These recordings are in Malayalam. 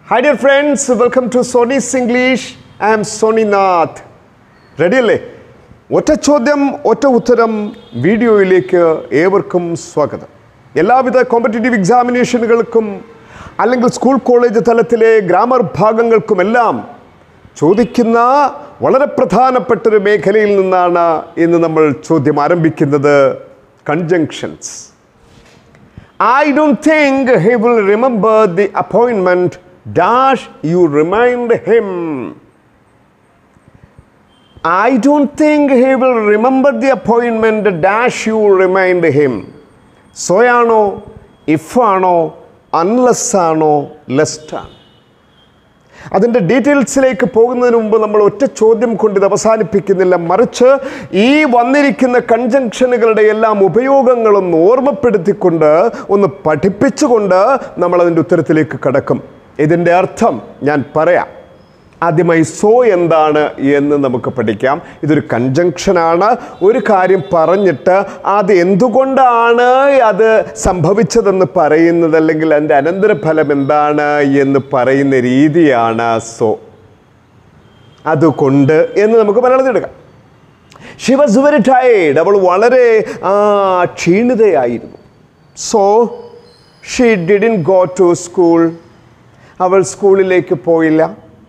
Hi dear friends welcome to Soni's English I am Soni Nath ready അല്ലേ ഒറ്റ ചോദ്യം ഒറ്റ ഉത്തരം വീഡിയോയിലേക്ക് ഏവർക്കും സ്വാഗതം എല്ലാവിധ കോമ്പറ്റേറ്റീവ് എക്സാമിനേഷനുകൾക്കും അല്ലെങ്കിൽ സ്കൂൾ കോളേജ് തലത്തിലെ ഗ്രാമർ ഭാഗങ്ങൾക്കുമെല്ലാം ചോദിക്കുന്ന വളരെ പ്രധാനപ്പെട്ട ഒരു മേഖലയിൽ നിന്നാണ് ഇന്ന് നമ്മൾ ചോദ്യം ആരംഭിക്കുന്നത് conjunctions I don't think he will remember the appointment. Dash, you remind him. I don't think he will remember the appointment. Dash, you remind him. So ആണോ ഇഫ് ആണോ അൺലെസ് ആണോ ലെസ്റ്റ് ആണ് അതിൻ്റെ ഡീറ്റെയിൽസിലേക്ക് പോകുന്നതിന് മുമ്പ് നമ്മൾ ഒറ്റ ചോദ്യം കൊണ്ട് ഇത് അവസാനിപ്പിക്കുന്നില്ല മറിച്ച് ഈ വന്നിരിക്കുന്ന കൺജങ്ഷനുകളുടെ എല്ലാം ഉപയോഗങ്ങളൊന്ന് ഓർമ്മപ്പെടുത്തിക്കൊണ്ട് ഒന്ന് പഠിപ്പിച്ചുകൊണ്ട് നമ്മൾ അതിൻ്റെ ഉത്തരത്തിലേക്ക് കടക്കും ഇതിൻ്റെ അർത്ഥം ഞാൻ പറയാം ആദ്യമായി സോ എന്താണ് എന്ന് നമുക്ക് പഠിക്കാം ഇതൊരു കൺജങ്ഷനാണ് ഒരു കാര്യം പറഞ്ഞിട്ട് അത് എന്തുകൊണ്ടാണ് അത് സംഭവിച്ചതെന്ന് പറയുന്നത് അല്ലെങ്കിൽ അതിൻ്റെ അനന്തരഫലം എന്താണ് എന്ന് പറയുന്ന രീതിയാണ് സോ അതുകൊണ്ട് എന്ന് നമുക്ക് മലയാളത്തിൽ എടുക്കാം ഷി വാസ് വെരി ടയേർഡ് അവൾ വളരെ ആ, ക്ഷീണിതയായിരുന്നു so she didn't go to school അവൾ സ്കൂളിലേക്ക് പോയില്ല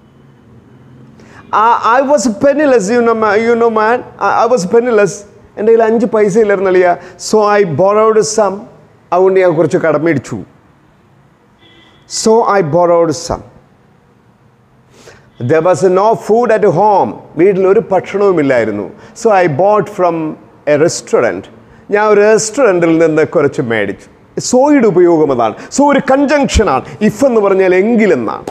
I was penniless you know you know man I was penniless എൻ്റെ കയ്യിൽ അഞ്ച് പൈസ ഇല്ലായിരുന്നു അളിയ സോ ഐ ബോറോഡ് സം അതുകൊണ്ട് ഞാൻ കുറച്ച് കടമേടിച്ചു so I borrowed some there was no food at home വീട്ടിൽ ഒരു ഭക്ഷണവുമില്ലായിരുന്നു so I bought from a restaurant ഞാൻ ഒരു റെസ്റ്റോറൻറ്റിൽ നിന്ന് കുറച്ച് മേടിച്ചു സോയുടെ ഉപയോഗം അതാണ് സോ ഒരു കൺജങ്ഷനാണ് ഇഫ് എന്ന് പറഞ്ഞാൽ എങ്കിലെന്നാണ്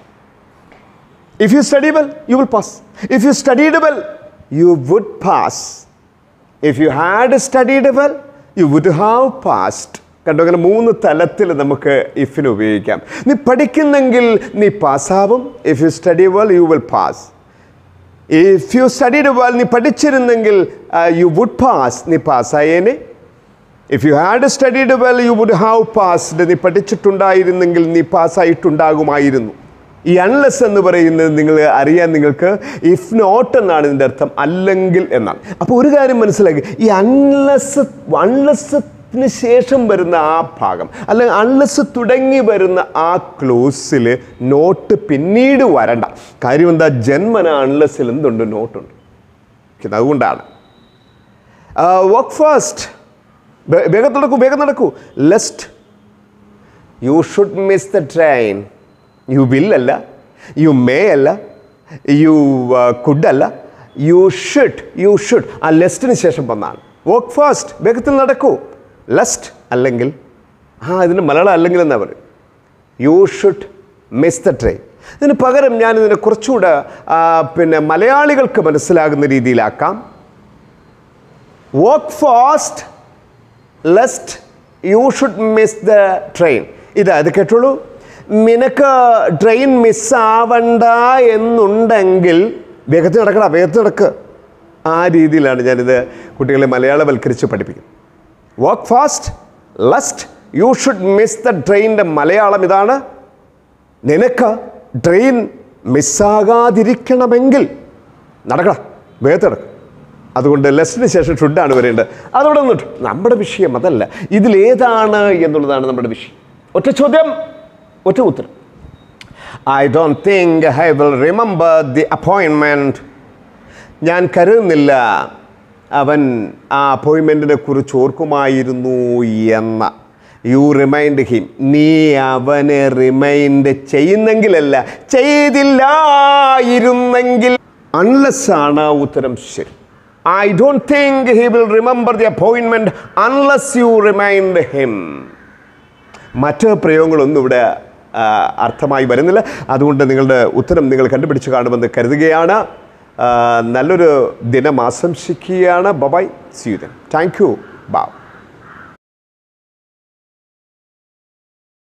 If you study well, you will pass. If you studied well, you would pass. If you had studied well, you would have passed. കണ്ടോ അങ്ങനെ മൂന്ന് തലത്തിൽ നമുക്ക് ഇഫിന് ഉപയോഗിക്കാം നീ പഠിക്കുന്നെങ്കിൽ നീ പാസ്സാവും if you study well you will pass if you studied well നീ പഠിച്ചിരുന്നെങ്കിൽ യു വുഡ് പാസ് നീ പാസ്സായേനെ if you had studied well you would have passed നീ പഠിച്ചിട്ടുണ്ടായിരുന്നെങ്കിൽ നീ പാസ്സായിട്ടുണ്ടാകുമായിരുന്നു ഈ അൺലെസ് എന്ന് പറയുന്നത് നിങ്ങൾ അറിയാൻ നിങ്ങൾക്ക് ഇഫ് നോട്ട് എന്നാണ് ഇതിൻ്റെ അർത്ഥം അല്ലെങ്കിൽ എന്നാണ് അപ്പോൾ ഒരു കാര്യം മനസ്സിലാക്കി ഈ അൺലെസ് അൺലെസ്സിന് ശേഷം വരുന്ന ആ ഭാഗം അല്ലെങ്കിൽ അൺലെസ് തുടങ്ങി വരുന്ന ആ ക്ലോസിൽ നോട്ട് പിന്നീട് വരണ്ട കാര്യം എന്താ ജന്മന അൺലെസ്സിൽ എന്തുണ്ട് നോട്ടുണ്ട് അതുകൊണ്ടാണ് വർക്ക് ഫാസ്റ്റ് വേഗം നടക്കൂ വേഗം നടക്കൂ lest you should miss the train you will അല്ല യു മേ അല്ല യു കുഡ് അല്ല യു ഷുഡ് യു ഷുഡ് ആ ലെസ്റ്റിന് ശേഷം വന്നാണ് വർക്ക് ഫാസ്റ്റ് വേഗത്തിൽ നടക്കൂ ലെസ്റ്റ് അല്ലെങ്കിൽ ആ ഇതിന് മലയാളം അല്ലെങ്കിൽ എന്നാ പറയും you should miss the train ഇതിന് പകരം ഞാൻ ഇതിനെ കുറച്ചുകൂടെ ആ, പിന്നെ മലയാളികൾക്ക് മനസ്സിലാകുന്ന രീതിയിലാക്കാം walk fast lest you should miss the train ഇതാ ഇത് കേട്ടോളൂ നിനക്ക് ട്രെയിൻ മിസ്സാവണ്ട എന്നുണ്ടെങ്കിൽ വേഗത്തിൽ നടക്കടാ വേഗത്തിൽ നടക്ക് ആ രീതിയിലാണ് ഞാനിത് കുട്ടികളെ മലയാളവൽക്കരിച്ച് പഠിപ്പിക്കുന്നത് walk fast lest you should miss the ട്രെയിനിൻ്റെ മലയാളം ഇതാണ് നിനക്ക് ട്രെയിൻ മിസ്സാകാതിരിക്കണമെങ്കിൽ നടക്കണം വേഗത്തിൽ നടക്കും അതുകൊണ്ട് ലെസ്റ്റിന് ശേഷം ഷുഡാണ് വരേണ്ടത് അതോടെ നിന്നിട്ട് നമ്മുടെ വിഷയം അതല്ല ഇതിലേതാണ് എന്നുള്ളതാണ് നമ്മുടെ വിഷയം ഒറ്റ ചോദ്യം ഒറ്റ ഉത്തരം I don't think I will remember the appointment ഞാൻ കരുതുന്നില്ല അവൻ ആ അപ്പോയിൻമെൻറ്റിനെ കുറിച്ച് ഓർക്കുമായിരുന്നു എന്ന യു റിമൈൻഡ് ഹിം നീ അവനെ റിമൈൻഡ് ചെയ്യുന്നെങ്കിലല്ല ചെയ്തില്ലായിരുന്നെങ്കിൽ അൺലെസ് ആണ് ഉത്തരം ശരി I don't think he will remember the appointment unless you remind him മറ്റ് പ്രയോഗങ്ങളൊന്നും ഇവിടെ ആ, അർത്ഥമായി വരുന്നില്ല അതുകൊണ്ട് നിങ്ങളുടെ ഉത്തരം നിങ്ങൾ കണ്ടുപിടിച്ച് കാണുമെന്ന് കരുതുകയാണ് ആ, നല്ലൊരു ദിനം ആശംസിക്കുകയാണ് ബബായ് സീതൻ താങ്ക് യു ബാ